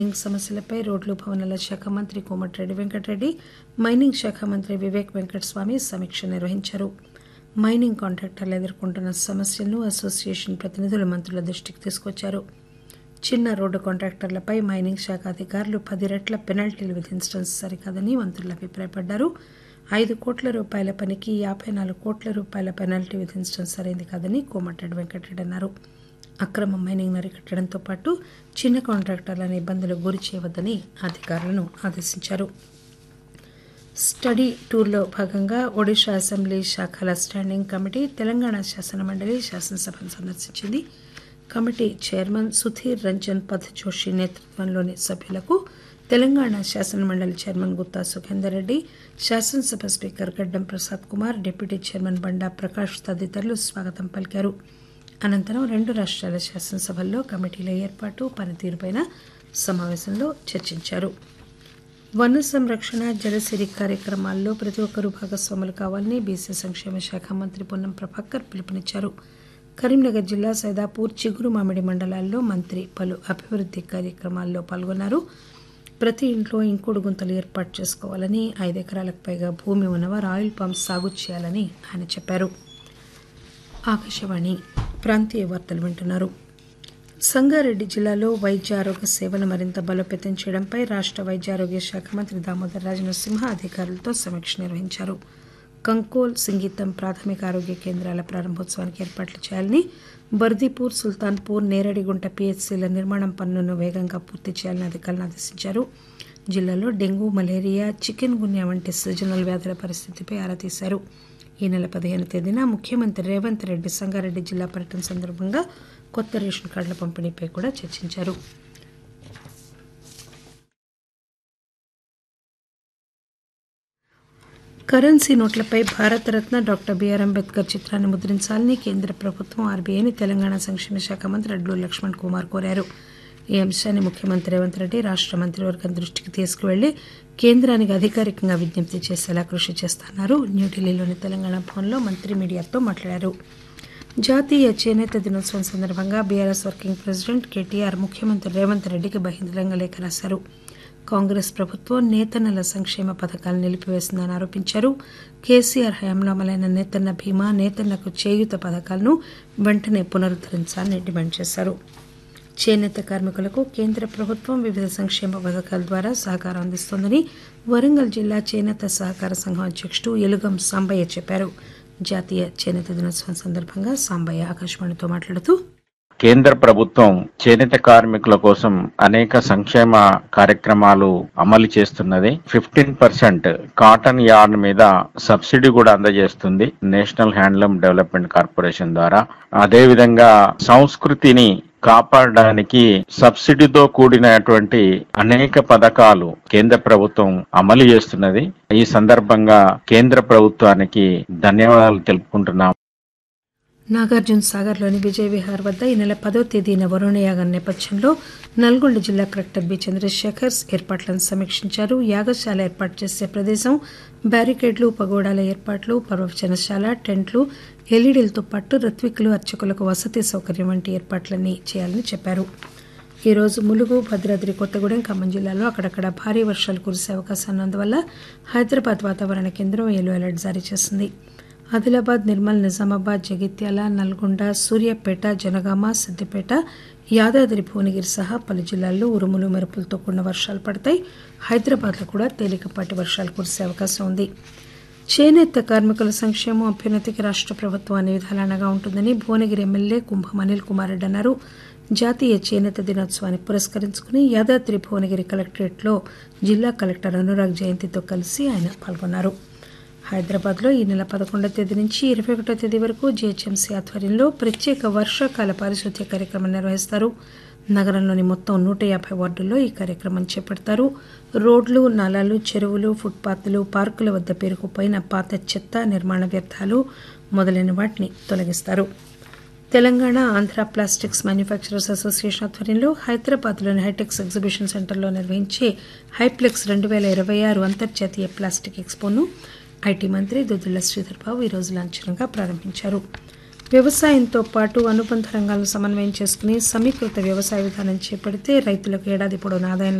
mining సమస్యలపై రోడ్లు భవనాల శాఖ మంత్రి కోమటిరెడ్డి వెంకటరెడ్డి మైనింగ్ శాఖ మంత్రి వివేక్ వెంకటస్వామి సమీక్ష నిర్వహించారు మైనింగ్ కాంట్రాక్టర్లు ఎదుర్కొంటున్న సమస్యలను అసోసియేషన్ ప్రతినిధులు మంత్రుల దృష్టికి తీసుకొచ్చారు చిన్న రోడ్డు కాంట్రాక్టర్లపై మైనింగ్ శాఖ అధికారులు పది రెట్ల పెనాల్టీలు విధించడం సరికాదని మంత్రులు అభిప్రాయపడ్డారు ఐదు కోట్ల రూపాయల పనికి యాభై నాలుగు కోట్ల రూపాయల పెనాల్టీ విధించడం సరైంది కాదని కోమటిరెడ్డి వెంకటరెడ్డి అన్నారు అక్రమ మైనింగ్ అరికట్టడంతో పాటు చిన్న కాంట్రాక్టర్లను ఇబ్బందులు గురి చేయవద్దని అధికారులను ఆదేశించారు స్టడీ టూర్లో భాగంగా ఒడిషా అసెంబ్లీ శాఖల స్టాండింగ్ కమిటీ తెలంగాణ శాసనమండలి శాసనసభను సందర్శించింది కమిటీ చైర్మన్ సుధీర్ రంజన్ పథ్ జోషి నేతృత్వంలోని సభ్యులకు తెలంగాణ శాసనమండలి చైర్మన్ గుత్తా సుఖేందర్ రెడ్డి శాసనసభ speaker Gaddam Prasad Kumar deputy chairman Banda Prakash తదితరులు స్వాగతం పలికారు అనంతరం రెండు రాష్ట్రాల శాసనసభల్లో కమిటీల ఏర్పాటు పనితీరుపై సమావేశంలో చర్చించారు వన సంరక్షణ జలసిరి కార్యక్రమాల్లో ప్రతి ఒక్కరూ భాగస్వాములు కావాలని బీసీ సంక్షేమ శాఖ మంత్రి పొన్నం ప్రభాకర్ పిలుపునిచ్చారు కరీంనగర్ జిల్లా సైదాపూర్ చిగురు మామిడి మండలాల్లో మంత్రి పలు అభివృద్ది కార్యక్రమాల్లో పాల్గొన్నారు ప్రతి ఇంట్లో ఇంకుడు గుంతలు ఏర్పాటు చేసుకోవాలని ఐదు ఎకరాలకు పైగా భూమి ఉన్నవారు ఆయిల్ పంప్ సాగు చేయాలని ఆయన చెప్పారు ఆకాశవాణి ప్రాంతీయ వార్తలు వింటున్నారు సంగారెడ్డి జిల్లాలో వైద్య ఆరోగ్య సేవలు మరింత బలోపేతం చేయడంపై రాష్ట్ర వైద్య ఆరోగ్య శాఖ మంత్రి దామోదర్ రాజనరసింహ అధికారులతో సమీక్ష నిర్వహించారు కంకోల్ సింగీతం ప్రాథమిక ఆరోగ్య కేంద్రాల ప్రారంభోత్సవానికి ఏర్పాట్లు చేయాలని బర్దీపూర్ సుల్తాన్పూర్ నేరడిగుంట పిహెచ్సిల నిర్మాణం పనులను వేగంగా పూర్తి చేయాలని అధికారులను ఆదేశించారు జిల్లాలో డెంగూ మలేరియా చికెన్ గున్యా వంటి సీజనల్ వ్యాధుల పరిస్థితిపై ఆరా తీశారు ఈ నెల పదిహేను తేదీన ముఖ్యమంత్రి రేవంత్ రెడ్డి సంగారెడ్డి జిల్లా పర్యటన సందర్భంగా కొత్త రేషన్ కార్డుల పంపిణీపై కూడా చర్చించారు కరెన్సీ నోట్లపై భారతరత్న డాక్టర్ బిఆర్ అంబేద్కర్ చిత్రాన్ని ముద్రించాలని కేంద్ర ప్రభుత్వం ఆర్బీఐని తెలంగాణ సంక్షేమ శాఖ మంత్రి అడ్లూరు లక్ష్మణ్ కుమార్ కోరారు ఈ అంశాన్ని ముఖ్యమంత్రి రేవంత్ రెడ్డి రాష్ట్ర మంత్రివర్గం దృష్టికి తీసుకువెళ్లి కేంద్రానికి అధికారికంగా విజ్ఞప్తి చేసేలా కృషి చేస్తున్నారు న్యూఢిల్లీలోని తెలంగాణ భవన్లో మంత్రి మీడియాతో మాట్లాడారు జాతీయ చేనేత దినోత్సవం సందర్భంగా బీఆర్ఎస్ వర్కింగ్ ప్రెసిడెంట్ కేటీఆర్ ముఖ్యమంత్రి రేవంత్ రెడ్డికి బహిరంగ లేఖ రాశారు కాంగ్రెస్ ప్రభుత్వం నేతన్నల సంక్షేమ పథకాలు నిలిపివేసిందని ఆరోపించారు కేసీఆర్ హయాంలో అమలైన నేతన్న బీమా నేతన్నకు చేయూత పథకాలను వెంటనే పునరుద్దరించాలని డిమాండ్ చేశారు చేనేత కార్మికులకు కేంద్ర ప్రభుత్వం వివిధ సంక్షేమ పథకాల ద్వారా సహకారం అందిస్తోందని వరంగల్ జిల్లా చేనేత సహకార సంఘం అధ్యక్షుడు ఎలుగం సాంబయ్య చెప్పారు జాతీయ చేనేత దినోత్సవం సందర్భంగా సాంబయ్య ఆకాశవాణితో మాట్లాడుతూ కేంద్ర ప్రభుత్వం చేనేత కార్మికుల కోసం అనేక సంక్షేమ కార్యక్రమాలు అమలు చేస్తున్నది ఫిఫ్టీన్ పర్సెంట్ కాటన్ యార్న్ మీద సబ్సిడీ కూడా అందజేస్తుంది నేషనల్ హ్యాండ్లూమ్ డెవలప్మెంట్ కార్పొరేషన్ ద్వారా అదే విధంగా సంస్కృతిని కాపాడడానికి సబ్సిడీతో కూడినటువంటి అనేక పథకాలు కేంద్ర ప్రభుత్వం అమలు చేస్తున్నది ఈ సందర్భంగా కేంద్ర ప్రభుత్వానికి ధన్యవాదాలు తెలుపుకుంటున్నాం నాగార్జున సాగర్లోని విజయ్ విహార్ వద్ద ఈ నెల పదో తేదీన వరుణయాగం నేపథ్యంలో నల్గొండ జిల్లా కలెక్టర్ బి చంద్రశేఖర్ ఏర్పాట్లను సమీక్షించారు యాగశాల ఏర్పాటు చేసే ప్రదేశం బ్యారికేడ్లు పగోడాల ఏర్పాట్లు పర్వచనశాల టెంట్లు ఎల్ఈడీలతో పాటు ఋత్వికులు అర్చకులకు వసతి సౌకర్యం వంటి ఏర్పాట్లన్నీ చేయాలని చెప్పారు ఈ రోజు ములుగు భద్రాద్రి కొత్తగూడెం ఖమ్మం జిల్లాలో అక్కడక్కడ భారీ వర్షాలు కురిసే అవకాశం ఉన్నందువల్ల హైదరాబాద్ వాతావరణ కేంద్రం ఎల్లో అలర్ట్ జారీ చేసింది ఆదిలాబాద్ నిర్మల్ నిజామాబాద్ జగిత్యాల నల్గొండ సూర్యాపేట జనగామ సిద్దిపేట యాదాద్రి భువనగిరి సహా పలు జిల్లాల్లో ఉరుములు మెరుపులతో కూడిన వర్షాలు పడతాయి హైదరాబాద్లో కూడా తేలికపాటి వర్షాలు కురిసే అవకాశం ఉంది చేనేత కార్మికుల సంక్షేమం అభ్యున్నతికి రాష్ట్ర ప్రభుత్వం అన్ని విధాలంగా ఉంటుందని భువనగిరి ఎమ్మెల్యే కుంభం అనిల్ కుమార్ రెడ్డి అన్నారు జాతీయ చేనేత దినోత్సవాన్ని పురస్కరించుకుని యాదాద్రి భువనగిరి కలెక్టరేట్లో జిల్లా కలెక్టర్ అనురాగ్ జయంతితో కలిసి ఆయన పాల్గొన్నారు హైదరాబాద్లో ఈ నెల పదకొండవ తేదీ నుంచి ఇరవై ఒకటో తేదీ వరకు జీహెచ్ఎంసీ ఆధ్వర్యంలో ప్రత్యేక వర్షాకాల పారిశుద్ధ్య కార్యక్రమం నిర్వహిస్తారు నగరంలోని మొత్తం నూట యాభై వార్డుల్లో ఈ కార్యక్రమం చేపడతారు రోడ్లు నాలాలు చెరువులు ఫుట్పాత్లు పార్కుల వద్ద పేరుకుపోయిన పాత చెత్త నిర్మాణ వ్యర్థాలు మొదలైన వాటిని తొలగిస్తారు Telangana Andhra plastics manufacturers association ఆధ్వర్యంలో హైదరాబాద్లోని హైటెక్స్ ఎగ్జిబిషన్ సెంటర్లో నిర్వహించే హైప్లెక్స్ రెండు వేల ఇరవై ఆరు అంతర్జాతీయ ప్లాస్టిక్ ఎక్స్పోను ఐటీ మంత్రి దుద్దుల శ్రీధర్ బాబు ఈరోజు లాంఛనంగా ప్రారంభించారు వ్యవసాయంతో పాటు అనుబంధ రంగాలను సమన్వయం చేసుకుని సమీకృత వ్యవసాయ విధానం చేపడితే రైతులకు ఏడాది పొడవునా ఆదాయం